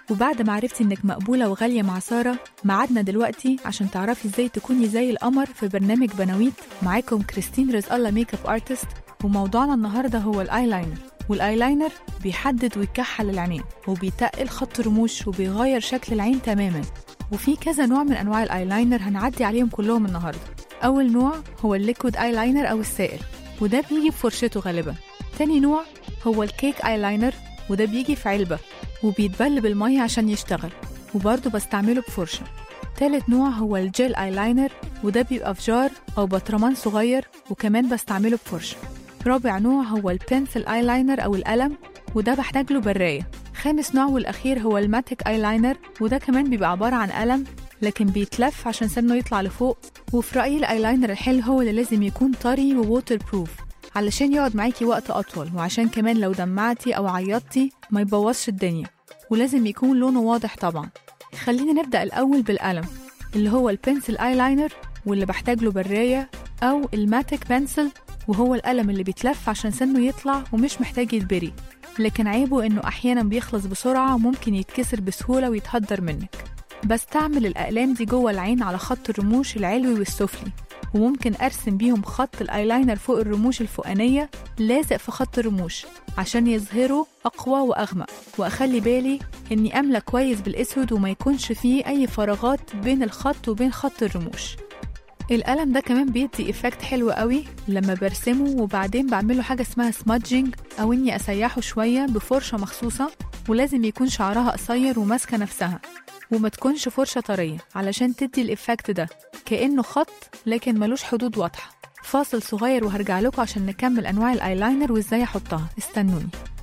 وبعد ما عرفتي انك مقبولة وغالية مع سارة معادنا دلوقتي عشان تعرفي ازاي تكوني زي القمر في برنامج بناويت معاكم كريستين رزق الله ميك اب ارتست وموضوعنا النهارده هو الايلاينر والايلاينر بيحدد ويكحل العينين وبيتقل خط رموش وبيغير شكل العين تماما وفي كذا نوع من انواع الايلاينر هنعدي عليهم كلهم النهارده اول نوع هو الليكويد ايلاينر او السائل وده بيجي بفرشته غالبا تاني نوع هو الكيك ايلاينر وده بيجي في علبة وبيتبل بالمية عشان يشتغل وبرضه بستعمله بفرشة تالت نوع هو الجيل ايلاينر وده بيبقى في جار أو برطمان صغير وكمان بستعمله بفرشة رابع نوع هو البنسل ايلاينر أو القلم وده بحتاج له براية خامس نوع والأخير هو الماتيك ايلاينر وده كمان بيبقى عبارة عن قلم لكن بيتلف عشان سنه يطلع لفوق وفي رأيي الايلاينر الحلو هو اللي لازم يكون طري ووتر بروف علشان يقعد معاكي وقت أطول وعشان كمان لو دمعتي أو عيطتي ما يبوظش الدنيا ولازم يكون لونه واضح طبعا خلينا نبدأ الأول بالقلم اللي هو البنسل ايلاينر واللي بحتاج له براية أو الماتيك بنسل وهو القلم اللي بيتلف عشان سنه يطلع ومش محتاج يتبري لكن عيبه إنه أحيانا بيخلص بسرعة وممكن يتكسر بسهولة ويتهدر منك بستعمل الأقلام دي جوه العين على خط الرموش العلوي والسفلي وممكن أرسم بيهم خط الأيلاينر فوق الرموش الفوقانية لازق في خط الرموش عشان يظهروا أقوى وأغمق وأخلي بالي إني أملى كويس بالأسود وما يكونش فيه أي فراغات بين الخط وبين خط الرموش القلم ده كمان بيدي إفكت حلو قوي لما برسمه وبعدين بعمله حاجة اسمها سمادجينج أو إني أسيحه شوية بفرشة مخصوصة ولازم يكون شعرها قصير وماسكة نفسها وما تكونش فرشة طرية علشان تدي الإفكت ده كأنه خط لكن ملوش حدود واضحة فاصل صغير وهرجع لكم عشان نكمل أنواع الأيلاينر وإزاي أحطها استنوني